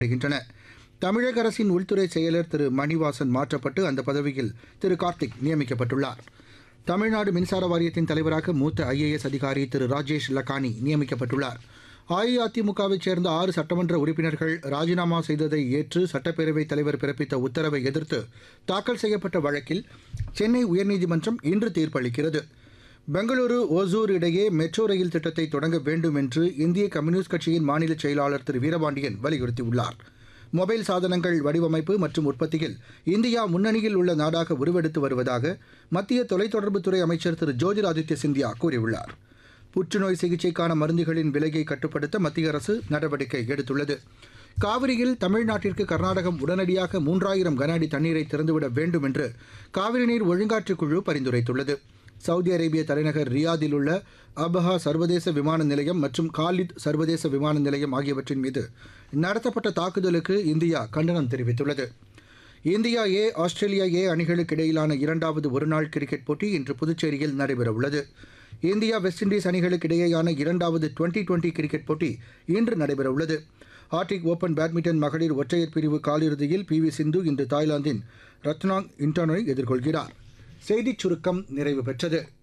வருகின்றன தமிழக அரசின் உள்துறை செயலர் திரு மணிவாசன் மாற்றப்பட்டு அந்த பதவியில் திரு கார்த்திக் நியமிக்கப்பட்டுள்ளார் தமிழ்நாடு மின்சார வாரியத்தின் தலைவராக மூத்த ஐஏஎஸ் அதிகாரி திரு ராஜேஷ் லக்கானி நியமிக்கப்பட்டுள்ளார் அஇஅதிமுகவைச் சேர்ந்த ஆறு சட்டமன்ற உறுப்பினர்கள் ராஜினாமா செய்ததை ஏற்று சட்டப்பேரவைத் தலைவர் பிறப்பித்த உத்தரவை எதிர்த்து தாக்கல் செய்யப்பட்ட வழக்கில் சென்னை உயர்நீதிமன்றம் இன்று தீர்ப்பளிக்கிறது பெங்களூரு ஓசூர் இடையே மெட்ரோ ரயில் திட்டத்தை தொடங்க வேண்டும் என்று இந்திய கம்யூனிஸ்ட் கட்சியின் மாநில செயலாளர் திரு வீரபாண்டியன் வலியுறுத்தியுள்ளார் மொபைல் சாதனங்கள் வடிவமைப்பு மற்றும் உற்பத்தியில் இந்தியா முன்னணியில் உள்ள நாடாக உருவெடுத்து வருவதாக மத்திய தொலைத்தொடர்புத்துறை அமைச்சர் திரு ஜோதிராதித்ய சிந்தியா கூறியுள்ளார் புற்றுநோய் சிகிச்சைக்கான மருந்துகளின் விலையை கட்டுப்படுத்த மத்திய அரசு நடவடிக்கை எடுத்துள்ளது காவிரியில் தமிழ்நாட்டிற்கு கர்நாடகம் உடனடியாக மூன்றாயிரம் கன அடி தண்ணீரை திறந்துவிட வேண்டும் என்று காவிரி நீர் ஒழுங்காற்றுக் குழு பரிந்துரைத்துள்ளது சவுதி அரேபிய தலைநகர் ரியாதில் உள்ள அபஹா சர்வதேச விமான நிலையம் மற்றும் காலித் சர்வதேச விமான நிலையம் ஆகியவற்றின் மீது நடத்தப்பட்ட தாக்குதலுக்கு இந்தியா கண்டனம் தெரிவித்துள்ளது இந்தியா ஏ ஆஸ்திரேலியா ஏ அணிகளுக்கு இடையிலான இரண்டாவது ஒருநாள் கிரிக்கெட் போட்டி இன்று புதுச்சேரியில் நடைபெறவுள்ளது இந்தியா வெஸ்ட் இண்டீஸ் அணிகளுக்கு இடையேயான இரண்டாவது டுவெண்டி டுவெண்டி கிரிக்கெட் போட்டி இன்று நடைபெறவுள்ளது ஆர்டிக் ஓபன் பேட்மிண்டன் மகளிர் ஒற்றையர் பிரிவு காலிறுதியில் பி வி சிந்து இன்று தாய்லாந்தின் ரத்னாங் இன்டானோவை எதிர்கொள்கிறார் செய்திச் சுருக்கம் நிறைவு பெற்றது